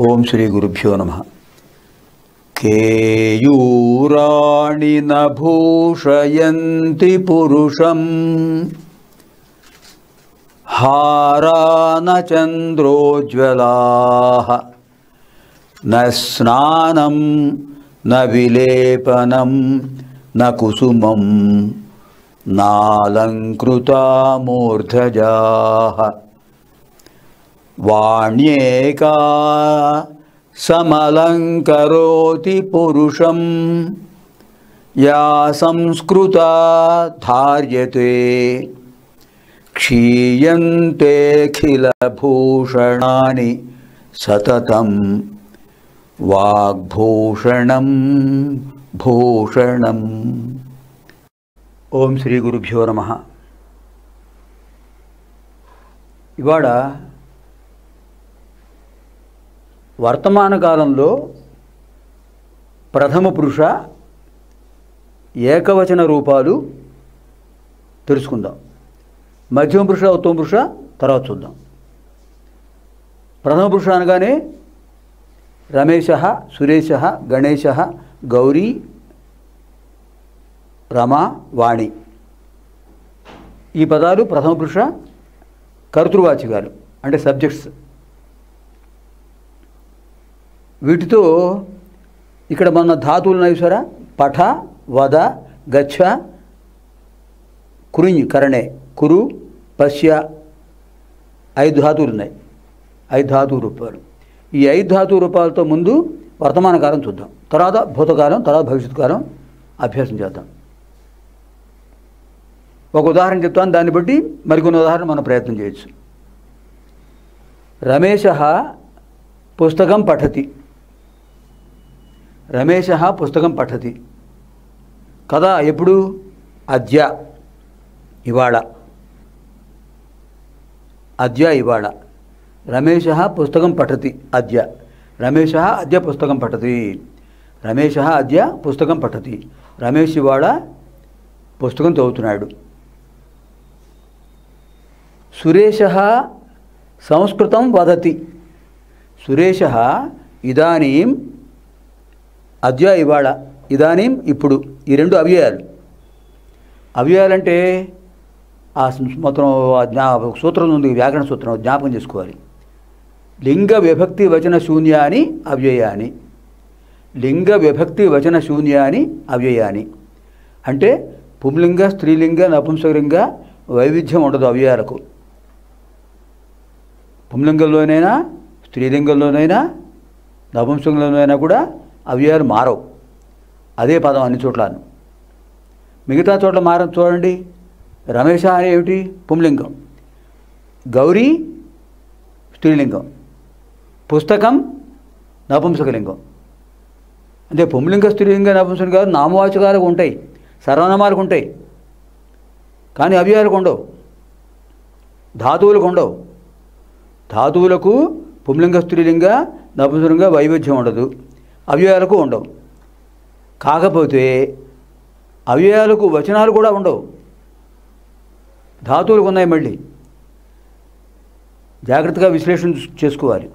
ఓం శ్రీ గురుభ్యో నమ కేయూరాణి నభూషయంతి పురుషం హారాన చంద్రోజ్వలా న స్నానం న విలేపనం న కుసుమం నాలంకృతా మూర్ధజా వాణ్యేకా సమలంకరోతి పురుషం యా సంస్కృతా ధార్యతే క్షీయంతేఖిలభూషణాని సతతం వాగ్భూషణం భూషణం ఓం శ్రీ గురుభ్యో నమ ఇవాళ వర్తమాన కాలంలో ప్రథమ పురుష ఏకవచన రూపాలు తెలుసుకుందాం మధ్యమ పురుష ఉత్తమ పురుష తర్వాత చూద్దాం ప్రథమ పురుష అనగానే రమేశ సురేశ గణేశ గౌరీ రమ వాణి ఈ పదాలు ప్రథమ పురుష కర్తృవాచికాలు అంటే సబ్జెక్ట్స్ వీటితో ఇక్కడ మన ధాతువులు ఉన్నాయి సరా పఠ వద గచ్చ కురుంజ్ కరణే కురు పశ్య ఐదు ధాతువులు ఉన్నాయి ఐదు ధాతువు రూపాలు ఈ ఐదు ధాతువు రూపాలతో ముందు వర్తమాన కాలం చూద్దాం తర్వాత భూతకాలం తర్వాత భవిష్యత్ కాలం అభ్యాసం చేద్దాం ఒక ఉదాహరణ చెప్తాను దాన్ని బట్టి మరికొన్ని ఉదాహరణ మనం ప్రయత్నం చేయొచ్చు రమేశ పుస్తకం పఠతి రమేశ పుస్తకం పఠతి కదా ఎప్పుడు అద్య ఇవాళ అద్య ఇవాళ రమేశ పుస్తకం పఠతి అద్య రమేశ అద్య పుస్తకం పఠతి రమేశ అద్య పుస్తకం పఠతి రమేష్ ఇవాళ పుస్తకం చదువుతున్నాడు సురేశ సంస్కృతం వదతి సురేశ ఇదానీం అద్య ఇవాళ ఇదానీం ఇప్పుడు ఈ రెండు అవ్యయాలు అవ్యయాలంటే ఆ మొత్తం ఆ జ్ఞా సూత్రం ఉంది వ్యాకరణ సూత్రం జ్ఞాపకం చేసుకోవాలి లింగ విభక్తి వచన శూన్యాని అవ్యయాని లింగ విభక్తి వచన శూన్యాని అవ్యయాని అంటే పుంలింగ స్త్రీలింగ నపుంసకలింగ వైవిధ్యం ఉండదు అవ్యయాలకు పుంలింగంలోనైనా స్త్రీలింగంలోనైనా నపుంసకంలోనైనా కూడా అవ్యయాలు మారవు అదే పదం అన్ని చోట్లను మిగతా చోట్ల మారం చూడండి రమేష అని ఏమిటి పుంలింగం గౌరీ స్త్రీలింగం పుస్తకం నపుంసకలింగం అంటే పుంలింగ స్త్రీలింగ నపుంసలింగాలు నామవాచకాలకు ఉంటాయి సర్వనామాలకు ఉంటాయి కానీ అవ్యయాలకు ఉండవు ధాతువులకు ఉండవు ధాతువులకు పుంలింగ స్త్రీలింగ నపుంసలింగ వైవిధ్యం ఉండదు అవ్యయాలకు ఉండవు కాకపోతే అవ్యయాలకు వచనాలు కూడా ఉండవు ధాతువులకు ఉన్నాయి మళ్ళీ జాగ్రత్తగా విశ్లేషణ చేసుకోవాలి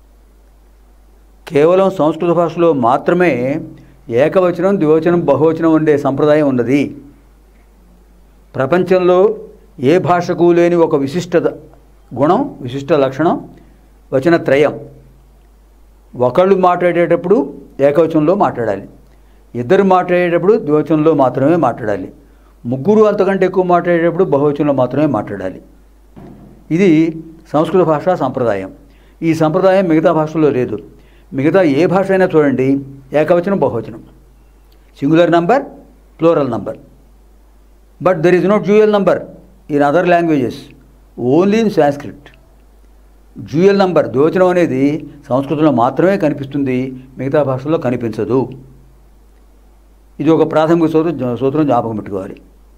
కేవలం సంస్కృత భాషలో మాత్రమే ఏకవచనం ద్వివచనం బహువచనం ఉండే సంప్రదాయం ఉన్నది ప్రపంచంలో ఏ భాషకు లేని ఒక విశిష్ట గుణం విశిష్ట లక్షణం వచనత్రయం ఒకళ్ళు మాట్లాడేటప్పుడు ఏకవచనంలో మాట్లాడాలి ఇద్దరు మాట్లాడేటప్పుడు ద్వివచనంలో మాత్రమే మాట్లాడాలి ముగ్గురు అంతకంటే ఎక్కువ మాట్లాడేటప్పుడు బహువచనంలో మాత్రమే మాట్లాడాలి ఇది సంస్కృత భాషా సంప్రదాయం ఈ సంప్రదాయం మిగతా భాషల్లో లేదు మిగతా ఏ భాష అయినా చూడండి ఏకవచనం బహువచనం singular number plural number but there is no dual number in other languages only in Sanskrit dual number ద్వివచనం అనేది సంస్కృతంలో మాత్రమే కనిపిస్తుంది మిగతా భాషల్లో కనిపించదు ఇది ఒక ప్రాథమిక సూత్రం సూత్రం జ్ఞాపకం పెట్టుకోవాలి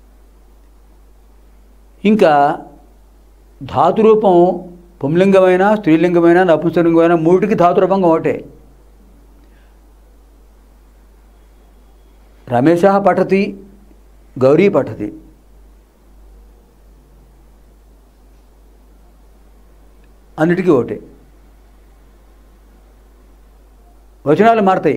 ఇంకా ధాతురూపం పుంలింగమైన స్త్రీలింగమైన నపుంసలింగమైన మూటికి ధాతురూపంగా ఒకటే రమేశ పఠతి గౌరీ పఠతి అన్నిటికీ ఒకటే వచనాలు మారతాయి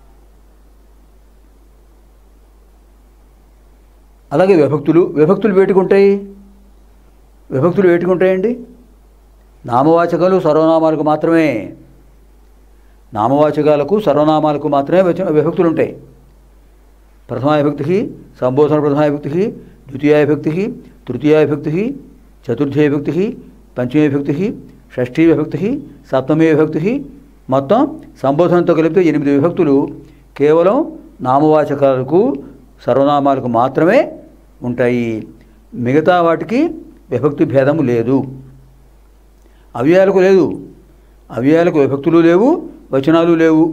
అలాగే విభక్తులు విభక్తులు వేటుకుంటాయి విభక్తులు వేటుకుంటాయండి నామవాచకాలు సర్వనామాలకు మాత్రమే నామవాచకాలకు సర్వనామాలకు మాత్రమే వచన విభక్తులు ఉంటాయి ప్రథమా విభక్తి సంబోధన ప్రథమా విభక్తి ద్వితీయ విభక్తి తృతీయ విభక్తి చతుర్థీ విభక్తి పంచమీ విభక్తి షష్ఠీ విభక్తి సప్తమీ విభక్తి మొత్తం సంబోధనతో కలిపితే ఎనిమిది విభక్తులు కేవలం నామవాచకాలకు సర్వనామాలకు మాత్రమే ఉంటాయి మిగతా వాటికి విభక్తి భేదము లేదు అవ్యయాలకు లేదు అవ్యయాలకు విభక్తులు లేవు వచనాలు లేవు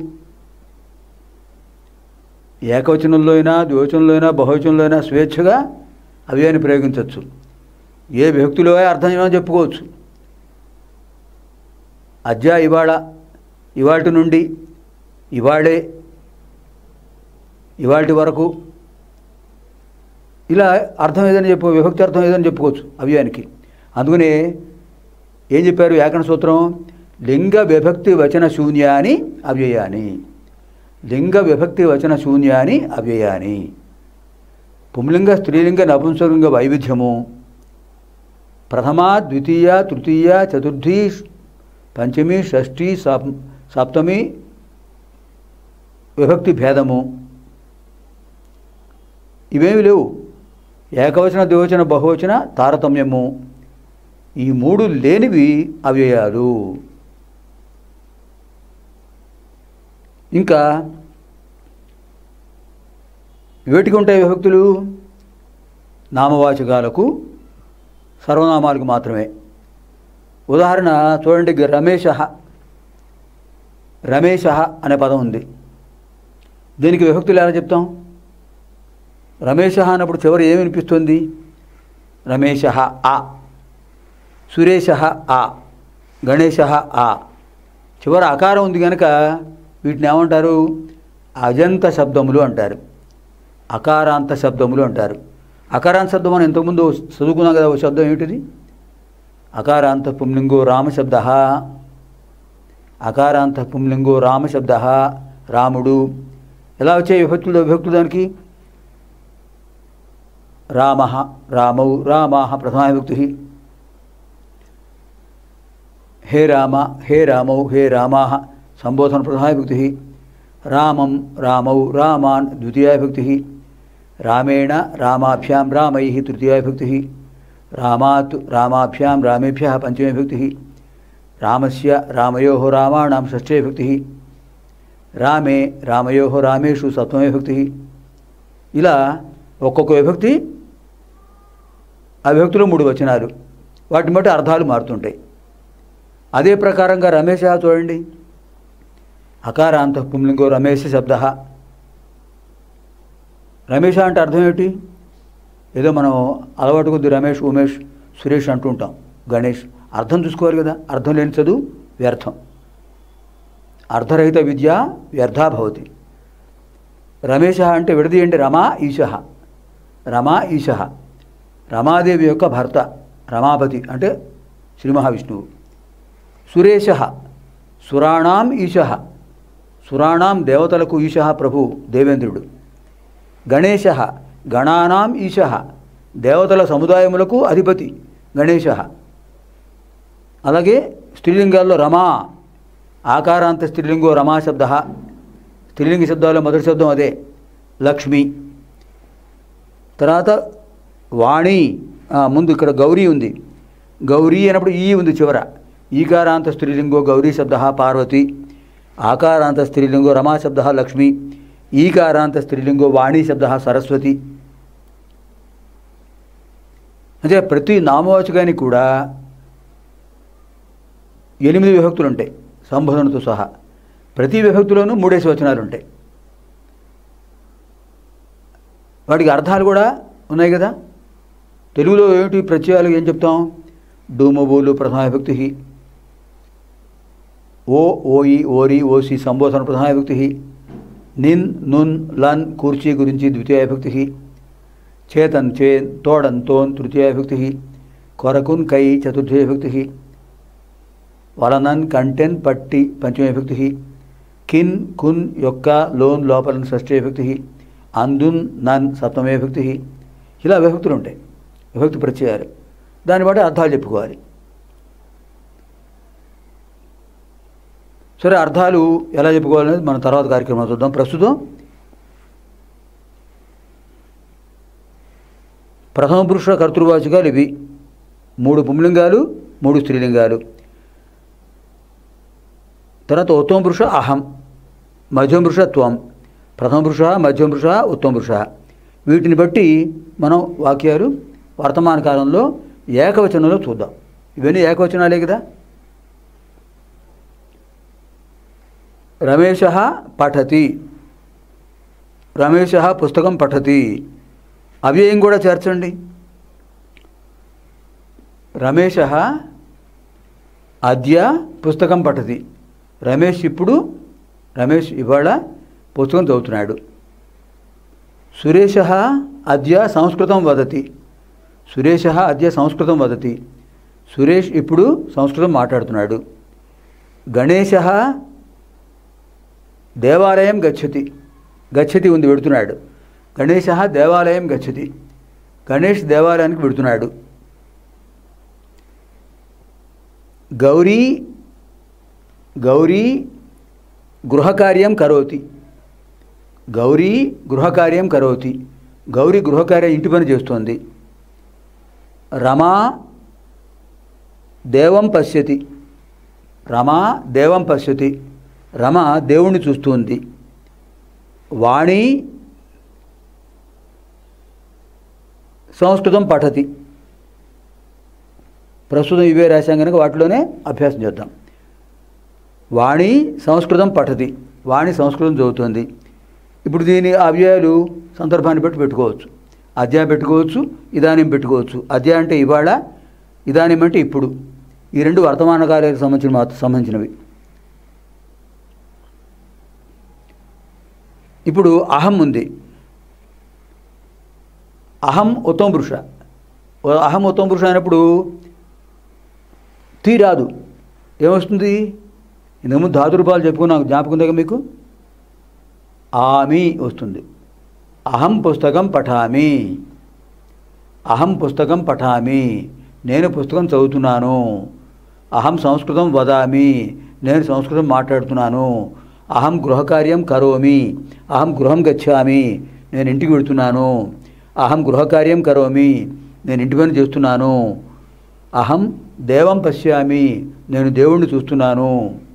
ఏకవచనంలో అయినా ద్వివచనంలో అయినా బహువచనంలో అయినా స్వేచ్ఛగా అవ్యయాన్ని ప్రయోగించవచ్చు ఏ విభక్తిలో అర్థం ఏమని చెప్పుకోవచ్చు అద్య ఇవాళ ఇవాటి నుండి ఇవాళే ఇవాటి వరకు ఇలా అర్థం ఏదని చెప్పు విభక్తి అర్థం ఏదని చెప్పుకోవచ్చు అవ్యయానికి అందుకనే ఏం చెప్పారు వ్యాకరణ సూత్రం లింగ విభక్తి వచన శూన్యాని అవ్యయాని లింగ విభక్తి వచన శూన్యాని అవ్యయాని పుంలింగ స్త్రీలింగ నపుంసలింగ వైవిధ్యము ప్రథమ ద్వితీయ తృతీయ చతుర్థి పంచమి షష్ఠి సప్ సప్తమి విభక్తి భేదము ఇవేమి లేవు ఏకవచన ద్వివచన బహువచన తారతమ్యము ఈ మూడు లేనివి అవ్యయాలు ఇంకా వేటికి ఉంటాయి విభక్తులు నామవాచకాలకు సర్వనామాలకు మాత్రమే ఉదాహరణ చూడండి రమేష రమేష అనే పదం ఉంది దీనికి విభక్తులు ఎలా చెప్తాం రమేష అన్నప్పుడు చివరి ఏమి వినిపిస్తుంది రమేష ఆ సురేష ఆ గణేశ ఆ చివర అకారం ఉంది కనుక వీటిని ఏమంటారు అజంత శబ్దములు అంటారు అకారాంత శబ్దములు అంటారు అకారాంత శబ్దం అని ఇంతకుముందు చదువుకున్నాం కదా ఓ శబ్దం ఏమిటిది అకారాంత పుంలింగో రామశబ్ద అకారాంత పుంలింగో రామశబ్ద రాముడు ఎలా వచ్చాయి విభక్తులు విభక్తులు దానికి రామ రామౌ రామా ప్రథమా విభక్తి హే రామ హే రామౌ హే రామా సంబోధన ప్రథమా విభక్తి రామం రామౌ రామాన్ ద్వితీయ విభక్తి రామేణ రామాభ్యాం రామై తృతీయ విభక్తి రామాత్ రామాభ్యాం రామేభ్య పంచమే విభక్తి రామస్య రామయో రామాణం షష్ఠే విభక్తి రామే రామయో రామేషు సప్తమే విభక్తి ఇలా ఒక్కొక్క విభక్తి ఆ విభక్తిలో మూడు వచనాలు వాటిని బట్టి అర్థాలు మారుతుంటాయి అదే ప్రకారంగా రమేష చూడండి అకారాంత పుంలింగో రమేష్ శబ్ద రమేష అంటే అర్థం ఏమిటి ఏదో మనం అలవాటు కొద్ది రమేష్ ఉమేష్ సురేష్ అంటుంటాం గణేష్ అర్థం చూసుకోవాలి కదా అర్థం లేని చదువు వ్యర్థం అర్ధరహిత విద్య వ్యర్థా భవతి రమేష అంటే విడదీయండి రమా ఈశ రమా ఈశ రమాదేవి యొక్క భర్త రమాపతి అంటే శ్రీ మహావిష్ణువు సురేశ సురాణాం ఈశ సురాణాం దేవతలకు ఈశ ప్రభు దేవేంద్రుడు గణేశ గణానాం ఈశ దేవతల సముదాయములకు అధిపతి గణేశ అలాగే స్త్రీలింగాల్లో రమా ఆకారాంత స్త్రీలింగో రమా శబ్ద స్త్రీలింగ శబ్దాల్లో మొదటి శబ్దం అదే లక్ష్మి తర్వాత వాణి ఆ, ముందు ఇక్కడ గౌరీ ఉంది గౌరీ అన్నప్పుడు ఈ ఉంది చివర ఈకారాంత స్త్రీలింగో గౌరీ శబ్ద పార్వతి ఆకారాంత స్త్రీలింగో రమా శబ్ద లక్ష్మి ఈకారాంత స్త్రీలింగో వాణి శబ్ద సరస్వతి అంటే ప్రతి నామవాచకానికి కూడా ఎనిమిది విభక్తులు ఉంటాయి సంబోధనతో సహా ప్రతి విభక్తిలోనూ మూడేసి వచనాలు ఉంటాయి వాటికి అర్థాలు కూడా ఉన్నాయి కదా తెలుగులో ఏమిటి ప్రత్యయాలు ఏం చెప్తాం డూమబూలు ప్రథమ విభక్తి ఓ ఓయి ఓరి ఓసి సంబోధన ప్రథమ విభక్తి నిన్ నున్ లన్ కూర్చి గురించి ద్వితీయ విభక్తి చేతన్ చేన్ తోడన్ తోన్ తృతీయ విభక్తి కొరకున్ కై చతుర్థీ విభక్తి వలనన్ కంటెన్ పట్టి పంచమ విభక్తి కిన్ కున్ యొక్క లోన్ లోపల షష్ఠీ విభక్తి అందున్ నన్ సప్తమే విభక్తి ఇలా విభక్తులు ఉంటాయి విభక్తి ప్రత్యయాలు దాన్ని బట్టి అర్థాలు చెప్పుకోవాలి సరే అర్థాలు ఎలా చెప్పుకోవాలనేది మనం తర్వాత కార్యక్రమం చూద్దాం ప్రస్తుతం ప్రథమ పురుష కర్తృవాచకాలు ఇవి మూడు పుంలింగాలు మూడు స్త్రీలింగాలు తర్వాత ఉత్తమ పురుష అహం మధ్యమ పురుష త్వం ప్రథమ పురుష మధ్యమ పురుష ఉత్తమ పురుష వీటిని బట్టి మనం వాక్యాలు వర్తమాన కాలంలో ఏకవచనంలో చూద్దాం ఇవన్నీ ఏకవచనాలే కదా రమేష పఠతి రమేష పుస్తకం పఠతి అవ్యయం కూడా చేర్చండి రమేష అద్య పుస్తకం పఠతి రమేష్ ఇప్పుడు రమేష్ ఇవాళ పుస్తకం చదువుతున్నాడు సురేష అద్య సంస్కృతం వదతి సురేష అద్య సంస్కృతం వదతి సురేష్ ఇప్పుడు సంస్కృతం మాట్లాడుతున్నాడు గణేశ దేవాలయం గచ్చతి గచ్చతి ఉంది వెడుతున్నాడు గణేశ దేవాలయం గచ్చతి గణేష్ దేవాలయానికి వెడుతున్నాడు గౌరీ గౌరీ గృహకార్యం కరోతి గౌరీ గృహకార్యం కరోతి గౌరీ గృహకార్యం ఇంటి పని చేస్తోంది రమా దేవం పశ్యతి రమా దేవం పశ్యతి రమ దేవుణ్ణి చూస్తుంది వాణి సంస్కృతం పఠతి ప్రస్తుతం ఇవే రాశాం కనుక వాటిలోనే అభ్యాసం చేద్దాం వాణి సంస్కృతం పఠతి వాణి సంస్కృతం చదువుతుంది ఇప్పుడు దీని అవ్యయాలు సందర్భాన్ని బట్టి పెట్టుకోవచ్చు అధ్యాయం పెట్టుకోవచ్చు ఇదానిం పెట్టుకోవచ్చు అధ్యాయం అంటే ఇవాళ ఇదానిం అంటే ఇప్పుడు ఈ రెండు వర్తమాన కార్యాలకు సంబంధించిన మాత్రం సంబంధించినవి ఇప్పుడు అహం ఉంది అహం ఉత్తమ పురుష అహం ఉత్తమ పురుష అయినప్పుడు తీ రాదు ఏమొస్తుంది ఇంతకుముందు ధాతు రూపాలు చెప్పుకున్నాం జ్ఞాపకం దగ్గర మీకు ఆమి వస్తుంది అహం పుస్తకం పఠామి అహం పుస్తకం పఠామి నేను పుస్తకం చదువుతున్నాను అహం సంస్కృతం వదామి నేను సంస్కృతం మాట్లాడుతున్నాను అహం గృహకార్యం కరోమి అహం గృహం గచ్చామి నేను ఇంటికి వెళుతున్నాను అహం గృహకార్యం కరోమి నేను ఇంటి పని చేస్తున్నాను అహం దేవం పశ్యామి నేను దేవుణ్ణి చూస్తున్నాను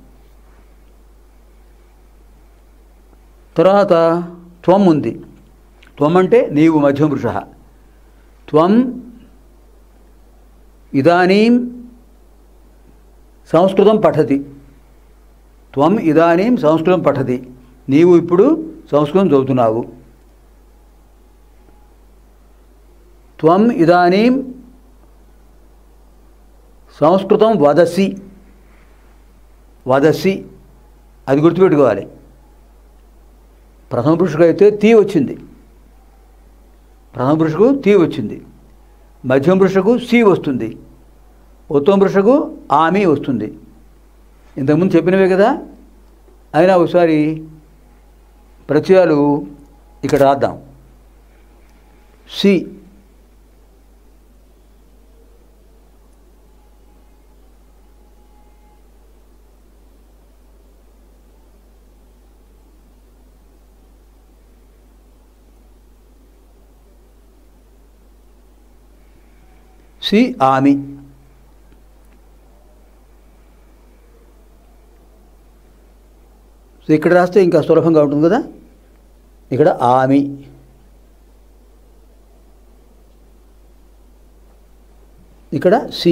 తర్వాత త్వం ఉంది త్వం అంటే నీవు మధ్యమ పురుష త్వం ఇదానీం సంస్కృతం పఠతి త్వం ఇదానీం సంస్కృతం పఠతి నీవు ఇప్పుడు సంస్కృతం చదువుతున్నావు త్వం ఇదానీం సంస్కృతం వదసి వదసి అది గుర్తుపెట్టుకోవాలి ప్రథమ పురుషుకు అయితే తీ వచ్చింది ప్రథమ పురుషుకు తీ వచ్చింది మధ్యమ పురుషుకు సి వస్తుంది ఉత్తమ పురుషుకు ఆమె వస్తుంది ఇంతకుముందు చెప్పినవే కదా అయినా ఒకసారి ప్రత్యయాలు ఇక్కడ రాద్దాం సి సి ఆమి సో ఇక్కడ రాస్తే ఇంకా సులభంగా ఉంటుంది కదా ఇక్కడ ఆమి ఇక్కడ సి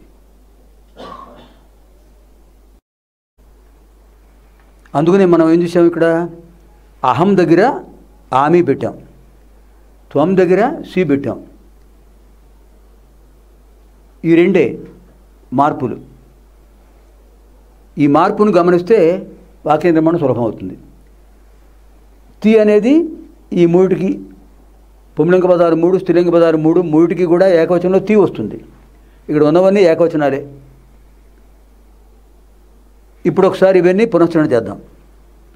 అందుకని మనం ఏం చేసాం ఇక్కడ అహం దగ్గర ఆమి పెట్టాం త్వం దగ్గర సి పెట్టాం ఈ రెండే మార్పులు ఈ మార్పును గమనిస్తే వాక్య నిర్మాణం సులభం అవుతుంది తి అనేది ఈ మూడికి పుంలింగ పదాలు మూడు స్త్రీలింగ పదాలు మూడు మూడికి కూడా ఏకవచనంలో తీ వస్తుంది ఇక్కడ ఉన్నవన్నీ ఏకవచనాలే ఇప్పుడు ఒకసారి ఇవన్నీ పునశ్చరణ చేద్దాం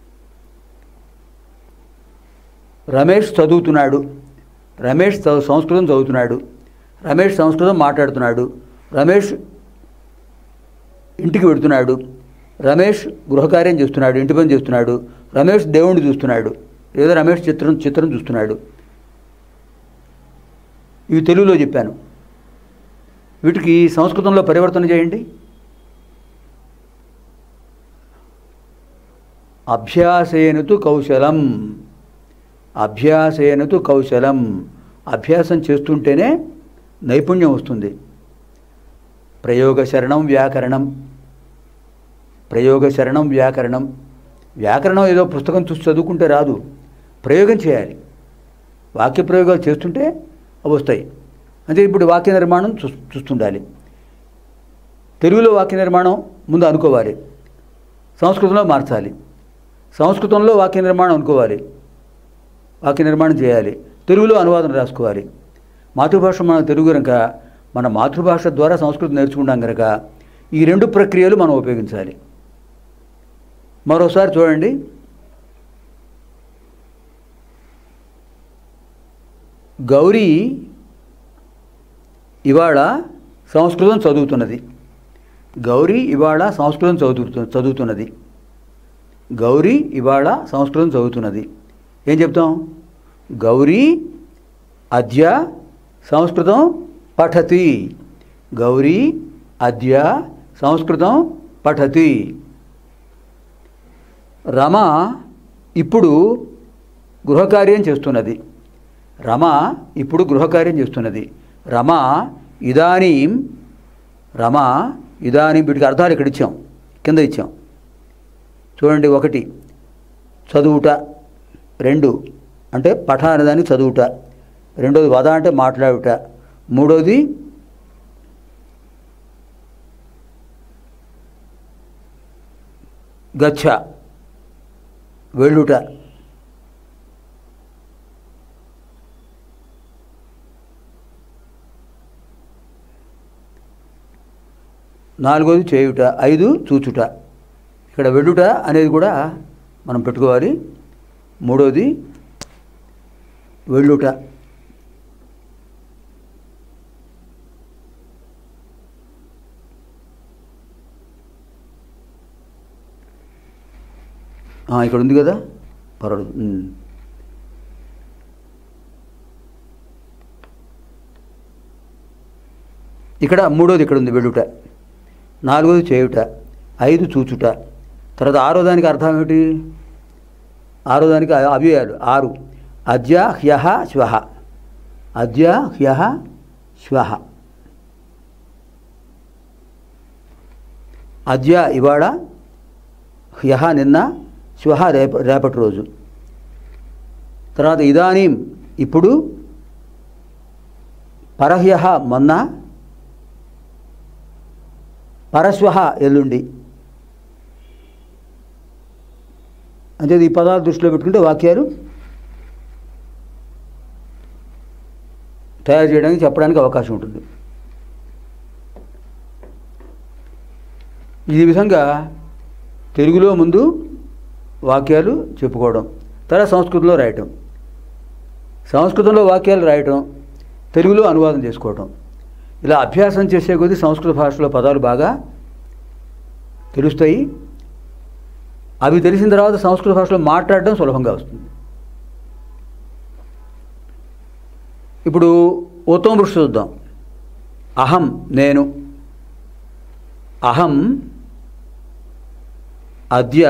రమేష్ చదువుతున్నాడు రమేష్ చదువు సంస్కృతం చదువుతున్నాడు రమేష్ సంస్కృతం మాట్లాడుతున్నాడు రమేష్ ఇంటికి వెడుతున్నాడు రమేష్ గృహకార్యం చేస్తున్నాడు ఇంటి పని చేస్తున్నాడు రమేష్ దేవుణ్ణి చూస్తున్నాడు లేదా రమేష్ చిత్రం చిత్రం చూస్తున్నాడు ఇవి తెలుగులో చెప్పాను వీటికి సంస్కృతంలో పరివర్తన చేయండి అభ్యాసేనతు కౌశలం అభ్యాసేనతు కౌశలం అభ్యాసం చేస్తుంటేనే నైపుణ్యం వస్తుంది ప్రయోగ శరణం వ్యాకరణం ప్రయోగ శరణం వ్యాకరణం వ్యాకరణం ఏదో పుస్తకం చూసి చదువుకుంటే రాదు ప్రయోగం చేయాలి వాక్య ప్రయోగాలు చేస్తుంటే అవి వస్తాయి అంటే ఇప్పుడు వాక్య నిర్మాణం చూ చూస్తుండాలి తెలుగులో వాక్య నిర్మాణం ముందు అనుకోవాలి సంస్కృతంలో మార్చాలి సంస్కృతంలో వాక్య నిర్మాణం అనుకోవాలి వాక్య నిర్మాణం చేయాలి తెలుగులో అనువాదం రాసుకోవాలి మాతృభాష మన తెలుగు కనుక మన మాతృభాష ద్వారా సంస్కృతం నేర్చుకుంటాం కనుక ఈ రెండు ప్రక్రియలు మనం ఉపయోగించాలి మరోసారి చూడండి గౌరీ ఇవాళ సంస్కృతం చదువుతున్నది గౌరీ ఇవాళ సంస్కృతం చదువుతు చదువుతున్నది గౌరీ ఇవాళ సంస్కృతం చదువుతున్నది ఏం చెప్తాం గౌరీ అద్య సంస్కృతం పఠతి గౌరీ అద్య సంస్కృతం పఠతి రమ ఇప్పుడు గృహకార్యం చేస్తున్నది రమ ఇప్పుడు గృహకార్యం చేస్తున్నది రమ ఇదానీం రమ ఇదానీం వీటికి అర్థాలు ఇక్కడ ఇచ్చాం కింద ఇచ్చాం చూడండి ఒకటి చదువుట రెండు అంటే పఠ అనేదాన్ని చదువుట రెండోది వద అంటే మాట్లాడుట మూడోది గచ్చ వెళ్ళుట నాలుగోది చేయుట ఐదు చూచుట ఇక్కడ వెళ్ళుట అనేది కూడా మనం పెట్టుకోవాలి మూడోది వెళ్ళుట ఆ, ఇక్కడ ఉంది కదా పర్వాలేదు ఉమ్. ఇక్కడ మూడోది ఇక్కడ ఉంది వెళ్ళుట నాలుగోది చేయుట ఐదు చూచుట తర్వాత ఆరో దానికి అర్థం ఏమిటి ఆరో దానికి అ- అవ్యయాలు ఆరు అద్య హ్యహ శ్వహ అద్య హ్యహ శ్వహ అద్య ఇవాళ హ్యహ నిన్న శ్వహ రేప రేపటి రోజు తర్వాత ఇదానీం ఇప్పుడు పరహ్యహ మొన్న పరశ్వహ ఎల్లుండి అంటే ఈ పదాలు దృష్టిలో పెట్టుకుంటే వాక్యాలు తయారు చేయడానికి చెప్పడానికి అవకాశం ఉంటుంది ఈ విధంగా తెలుగులో ముందు వాక్యాలు చెప్పుకోవడం తర్వాత సంస్కృతంలో రాయటం సంస్కృతంలో వాక్యాలు రాయటం తెలుగులో అనువాదం చేసుకోవటం ఇలా అభ్యాసం చేసే కొద్దీ సంస్కృత భాషలో పదాలు బాగా తెలుస్తాయి అవి తెలిసిన తర్వాత సంస్కృత భాషలో మాట్లాడడం సులభంగా వస్తుంది ఇప్పుడు ఉత్తమ పురుష చూద్దాం అహం నేను అహం అద్య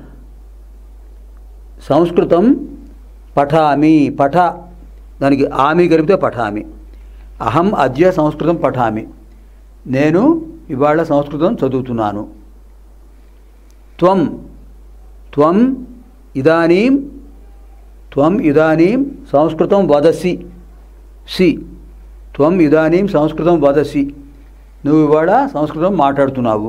సంస్కృతం పఠామి పఠ దానికి ఆమి కలిపితే పఠామి అహం అద్య సంస్కృతం పఠామి నేను ఇవాళ సంస్కృతం చదువుతున్నాను త్వం త్వం ఇదానీం త్వం ఇదానీం సంస్కృతం వదసి సి త్వం ఇదానీం సంస్కృతం వదసి నువ్వు ఇవాళ సంస్కృతం మాట్లాడుతున్నావు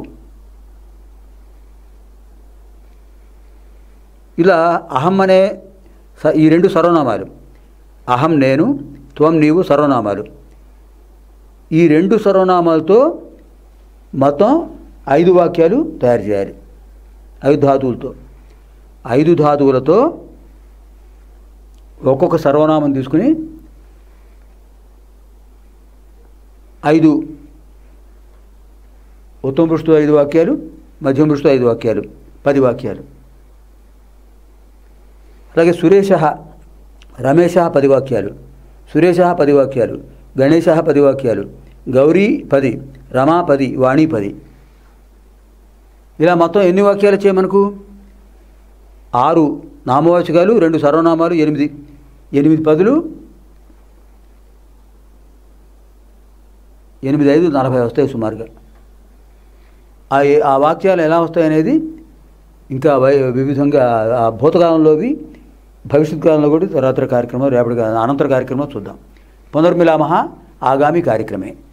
ఇలా అహం అనే స- ఈ రెండు సర్వనామాలు అహం నేను త్వం నీవు సర్వనామాలు ఈ రెండు సర్వనామాలతో మొత్తం ఐదు వాక్యాలు తయారు చేయాలి ఐదు ధాతువులతో ఐదు ధాతువులతో ఒక్కొక్క సర్వనామం తీసుకుని ఐదు ఉత్తమ పురుషుతో ఐదు వాక్యాలు మధ్యమ పురుషుతో ఐదు వాక్యాలు పది వాక్యాలు అలాగే సురేష రమేష పది వాక్యాలు సురేష పది వాక్యాలు గణేశ పది వాక్యాలు గౌరీ పది రమా పది వాణి పది ఇలా మొత్తం ఎన్ని వాక్యాలు వచ్చాయి మనకు ఆరు నామవాచకాలు రెండు సర్వనామాలు ఎనిమిది ఎనిమిది పదులు ఎనిమిది ఐదు నలభై వస్తాయి సుమారుగా ఆ ఏ- ఆ వాక్యాలు ఎలా వస్తాయి అనేది ఇంకా వై వివిధంగా ఆ భూతకాలంలోవి భవిష్యత్ కాలంలో కూడా తర్వాత కార్యక్రమం రేపటి కా- అనంతర కార్యక్రమం చూద్దాం పునర్మిలామహ ఆగామి కార్యక్రమే